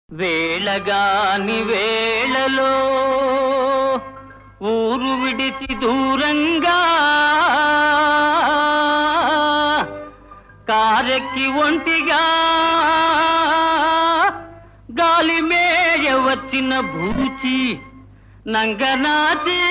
వేళగాని వేళలో ఊరు విడిచి దూరంగా కారెక్కి ఒంటిగా గాలి మేయ వచ్చిన భూచి నంగనాచి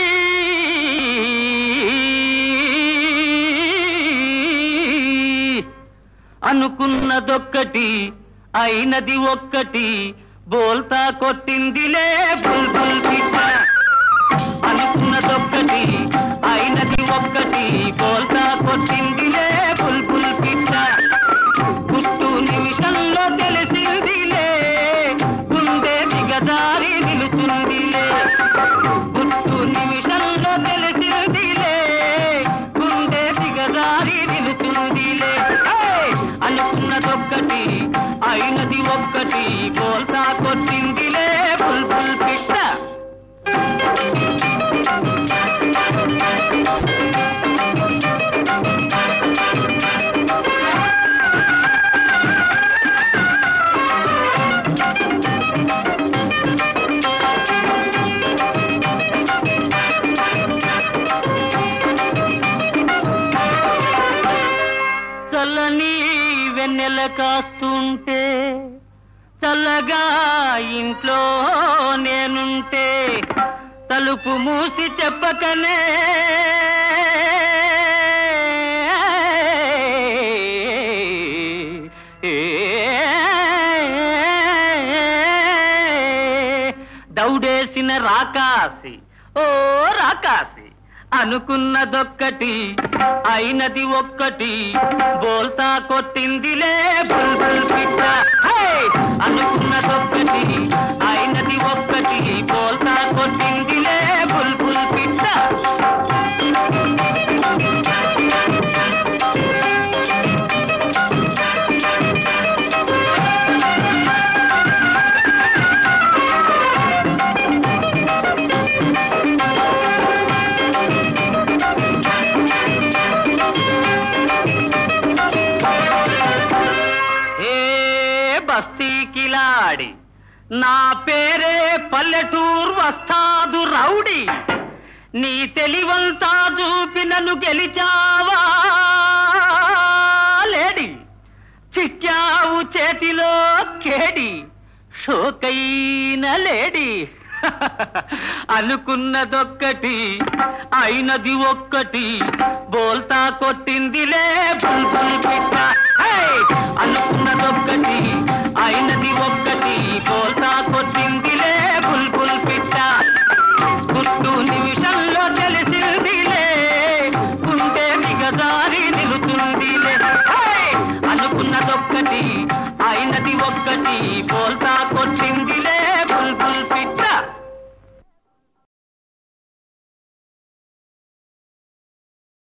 అనుకున్నదొక్కటి అయినది ఒక్కటి బోల్తా కొట్టిందిలే బుల్బుల్ పిట్ట అనుకున్నదొక్కటి అయినది ఒక్కటి బోల్తా కొట్టిందిలే బుల్బుల్ పిట్ట గుట్టు నిమిషంలో తెలిసిందిలే గుండె దిగదారి నిలుచుందిలే గుట్టు నిమిషంలో తెలిసిందిలే గుండె దిగదారి నిలుచుందిలే ఏయ్! అనుకున్నదొక్కటి అయినది ఒక్కటి బోల్తా కొట్టిందిలే బుల్బుల్ పిట్ట చల్లని వెన్నెల కాస్తుంటే చల్లగా ఇంట్లో నేనుంటే తలుపు మూసి చెప్పకనే దౌడేసిన రాకాసి ఓ రాకాసి అనుకున్నదొక్కటి అయినది ఒక్కటి బోల్తా కొట్టిందిలే బుల్బుల్ పిట్ట హే! అనుకున్నదొక్కటి అయినది ఒక్కటి బోల్తా కొట్టిందిలే బుల్బుల్ పిట్ట ఏ బస్తీ కిలాడి నా పేరే పల్లెటూరు వస్తాదు రౌడి నీ తెలివంతా చూపి నన్ను గెలిచావా లేడి చిక్కావు చేతిలో కేడి షోకైన లేడి అనుకున్నదొక్కటి అయినది ఒక్కటి బోల్తా కొట్టిందిలే బుల్బుల్ పిట్ట హే! అనుకున్నదొక్కటి అయినది ఒక్కటి బోల్తా